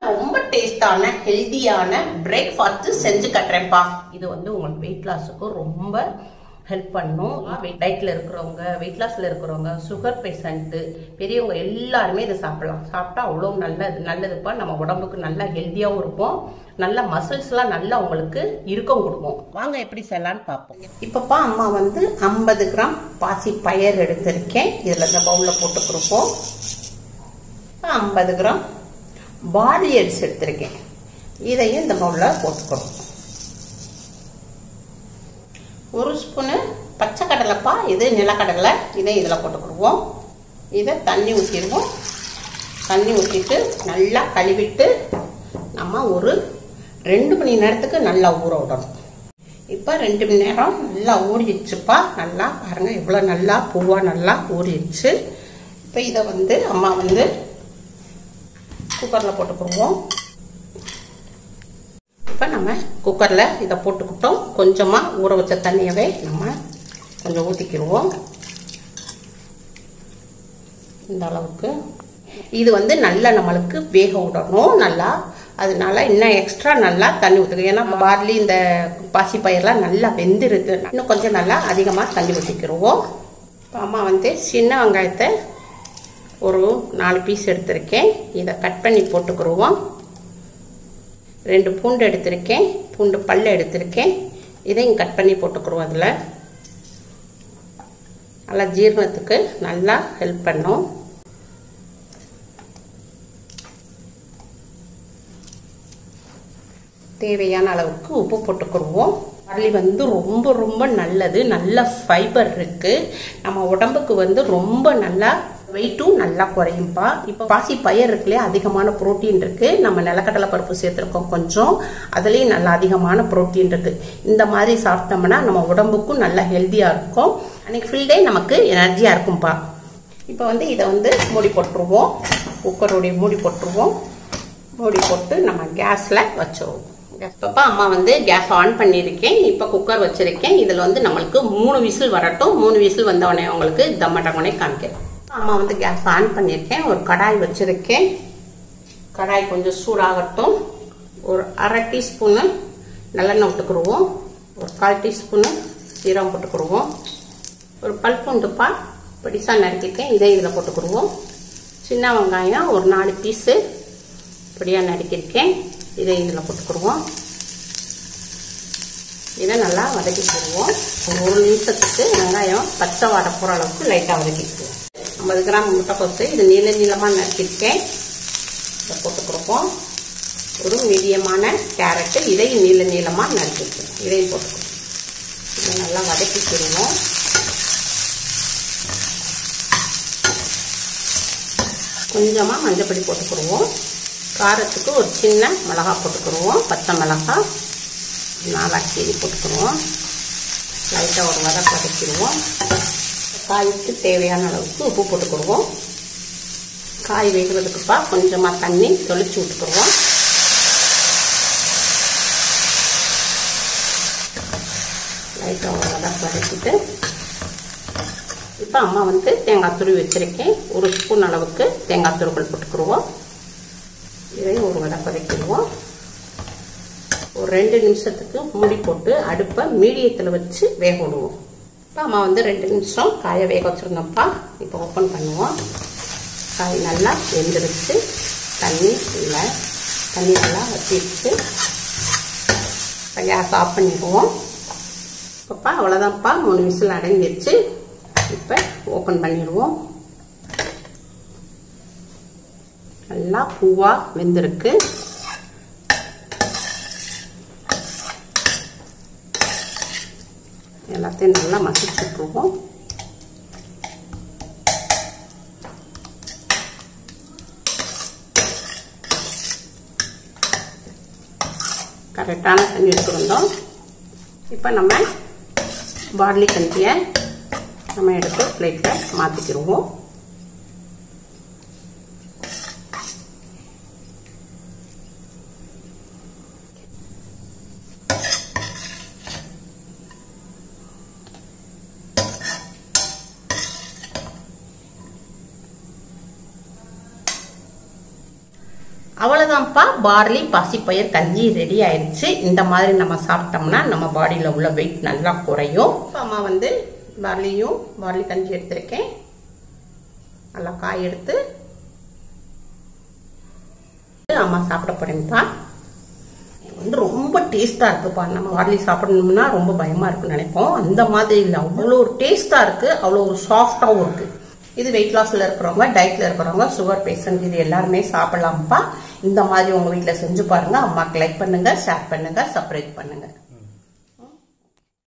ரொம்ப டேஸ்டான ஹெல்தியான பிரேக்ஃபாஸ்ட் செஞ்சு கட்டுறேன்ப்பா இது வந்து உங்களுக்கு வெயிட் லாஸுக்கு ரொம்ப ஹெல்ப் பண்ணும் டயட்ல இருக்கிறவங்க வெயிட் லாஸ்ல இருக்கிறவங்க சுகர் பேஷண்ட்டு பெரியவங்க எல்லாருமே இதை சாப்பிடலாம் சாப்பிட்டா அவ்வளோ நல்லது நல்லதுப்பா நம்ம உடம்புக்கு நல்லா ஹெல்த்தியாகவும் இருப்போம் நல்ல மசில்ஸ்லாம் நல்லா உங்களுக்கு இறுக்கம் கொடுக்கும் வாங்க எப்படி செய்யலாம்னு பார்ப்போம் இப்பப்பா அம்மா வந்து ஐம்பது கிராம் பாசி பயர் எடுத்திருக்கேன் இதில் இந்த பவுலில் போட்டு கொடுப்போம் ஐம்பது கிராம் பார்லி அரிசி எடுத்திருக்கேன் இதையும் இந்த பவுலில் போட்டுக்கிறோம் ஒரு ஸ்பூனு பச்சை கடலைப்பா இது நிலக்கடலை இதை இதில் போட்டுக்கிடுவோம் இதை தண்ணி ஊற்றிடுவோம் தண்ணி ஊற்றிட்டு நல்லா கழுவிட்டு நம்ம ஒரு ரெண்டு மணி நேரத்துக்கு நல்லா ஊற விடணும் இப்போ ரெண்டு மணி நேரம் நல்லா ஊறிடுச்சுப்பா நல்லா பாருங்கள் இவ்வளோ நல்லா பூவாக நல்லா ஊறிடுச்சு இப்போ இதை வந்து அம்மா வந்து குக்கரில் போட்டுக்கிடுவோம் இப்போ நம்ம குக்கரில் இதை போட்டுக்கிட்டோம் கொஞ்சமாக ஊற வச்ச தண்ணியவே நம்ம கொஞ்சம் ஊற்றிக்கிடுவோம் இந்த அளவுக்கு இது வந்து நல்லா நம்மளுக்கு வேக விடணும் நல்லா அதனால இன்னும் எக்ஸ்ட்ரா நல்லா தண்ணி ஊற்றுக்கு ஏன்னா பார்லி இந்த பாசி பயிரெலாம் நல்லா வெந்துருது இன்னும் கொஞ்சம் நல்லா அதிகமாக தண்ணி ஊற்றிக்கிடுவோம் இப்போ அம்மா வந்து சின்ன வெங்காயத்தை ஒரு நாலு பீஸ் எடுத்திருக்கேன் இதை கட் பண்ணி போட்டுக்கிடுவோம் ரெண்டு பூண்டு எடுத்திருக்கேன் பூண்டு பல்ல எடுத்திருக்கேன் இதையும் கட் பண்ணி போட்டுக்கிறோம் அதில் நல்லா ஜீரணத்துக்கு நல்லா ஹெல்ப் பண்ணும் தேவையான அளவுக்கு உப்பு போட்டுக்கிடுவோம் பார்லி வந்து ரொம்ப ரொம்ப நல்லது நல்ல ஃபைபர் இருக்கு நம்ம உடம்புக்கு வந்து ரொம்ப நல்லா வெயிட்டும் நல்லா குறையும்பா இப்போ பாசி பயிர் இருக்குல்லையே அதிகமான புரோட்டீன் இருக்கு நம்ம நிலக்கடலை பருப்பு சேர்த்துருக்கோம் கொஞ்சம் அதுலேயும் நல்லா அதிகமான புரோட்டீன் இருக்கு இந்த மாதிரி சாப்பிட்டோம்னா நம்ம உடம்புக்கும் நல்லா ஹெல்த்தியாக இருக்கும் அன்னைக்கு ஃபுல் டே நமக்கு எனர்ஜியாக இருக்கும்பா இப்போ வந்து இதை வந்து மூடி போட்டுருவோம் குக்கருடைய மூடி போட்டுருவோம் மூடி போட்டு நம்ம கேஸில் வச்சிருவோம் இப்போ அம்மா வந்து கேஸ் ஆன் பண்ணியிருக்கேன் இப்போ குக்கர் வச்சிருக்கேன் இதில் வந்து நம்மளுக்கு மூணு விசில் வரட்டும் மூணு விசில் வந்தவொடனே உங்களுக்கு தம்மட்டவனே காமிக்கிறேன் அம்மா வந்து கேஸ் ஆன் பண்ணியிருக்கேன் ஒரு கடாய் வச்சிருக்கேன் கடாய் கொஞ்சம் சூடாகட்டும் ஒரு அரை டீஸ்பூனு நல்லெண்ணெய் விட்டுக்குருவோம் ஒரு கால் டீஸ்பூனு சீரகம் போட்டுக்குருவோம் ஒரு பல் பூண்டுப்பா பிடிசாக நறுக்கிருக்கேன் இதை இதில் போட்டுக்குருவோம் சின்ன வெங்காயம் ஒரு நாலு பீஸு பொடியாக நறுக்கியிருக்கேன் இதை இதில் போட்டுக்கிடுவோம் இதை நல்லா வதக்கிக்கிடுவோம் ஒரு ஒரு நிமிஷத்துக்கு வெங்காயம் பச்சை வாடை போகிற அளவுக்கு லைட்டாக வதக்கிக்குவோம் ஐம்பது கிராம் முட்டைக்கோசு இது நீள நீளமாக நறுக்கியிருக்கேன் இதை போட்டுக்கிடுவோம் ஒரு மீடியமான கேரட்டு இதையும் நீள நீளமாக நறுக்கிக்குவோம் இதையும் போட்டுக்குவோம் இதை நல்லா வதக்கிக்கிடுவோம் கொஞ்சமாக மஞ்சப்பொடி போட்டுக்கிடுவோம் காரத்துக்கு ஒரு சின்ன மிளகா போட்டுக்கிடுவோம் பச்சை மிளகா நாலாக கீரி போட்டுக்கிடுவோம் லைட்டாக ஒரு வதக்க வதக்கிடுவோம் காய்க்கு தேவையான அளவுக்கு உப்பு போட்டுக்கிடுவோம் காய் வேகிறதுக்குப்பா கொஞ்சமாக தண்ணி தொளிச்சு விட்டுக்கிடுவோம் லைட்டாக ஒரு வதக்க வதக்கிட்டு இப்போ அம்மா வந்து தேங்காய் துருவி வச்சுருக்கேன் ஒரு ஸ்பூன் அளவுக்கு தேங்காய் துருவல் போட்டுக்கிடுவோம் இதையும் ஒரு வடை பதைக்கிடுவோம் ஒரு ரெண்டு நிமிஷத்துக்கு மூடி போட்டு அடுப்பை மீடியத்தில் வச்சு வேக விடுவோம் இப்போ அம்மா வந்து ரெண்டு நிமிஷம் காயை வேக வச்சுருந்தோம்ப்பா இப்போ ஓப்பன் பண்ணுவோம் காய் நல்லா வெந்துருச்சு தண்ணி இல்லை தண்ணி நல்லா வச்சிருச்சு இப்போ கேஸ் ஆஃப் பண்ணிடுவோம் இப்போப்பா அவ்வளோதான்ப்பா மூணு விசில் அடங்கிடுச்சு இப்போ ஓப்பன் பண்ணிடுவோம் நல்லா பூவா வெந்திருக்கு எல்லாத்தையும் நல்லா மசிச்சு விட்டுருவோம் கரெக்டான தண்ணி எடுத்துருந்தோம் இப்போ நம்ம பார்லி கஞ்சியை நம்ம எடுத்து பிளேட்டில் மாற்றிக்கிடுவோம் அவ்வளோதான்ப்பா அவ்வளோதான்ப்பா பார்லி பாசிப்பயிர் கஞ்சி ரெடி ஆயிடுச்சு இந்த மாதிரி நம்ம சாப்பிட்டோம்னா நம்ம பாடியில் உள்ள வெயிட் நல்லா குறையும் இப்ப அம்மா வந்து பார்லியும் பார்லி கஞ்சி எடுத்திருக்கேன் நல்லா காய் எடுத்து அம்மா சாப்பிட போறேன்ப்பா இது வந்து ரொம்ப டேஸ்டா இருக்குப்பா நம்ம பார்லி சாப்பிடணும்னா ரொம்ப பயமா இருக்குன்னு நினைப்போம் அந்த மாதிரி இல்லை அவ்வளோ ஒரு டேஸ்டா இருக்கு அவ்வளோ ஒரு சாஃப்டாகவும் இருக்கு இது வெயிட் லாஸ்ல இருக்கிறவங்க டயட்ல இருக்கிறவங்க சுகர் பேஷண்ட் இது எல்லாருமே சாப்பிடலாம்ப்பா இந்த மாதிரி உங்க வீட்டில் செஞ்சு பாருங்க அம்மாக்கு லைக் பண்ணுங்க ஷேர் பண்ணுங்க சப்ஸ்கிரைப் பண்ணுங்க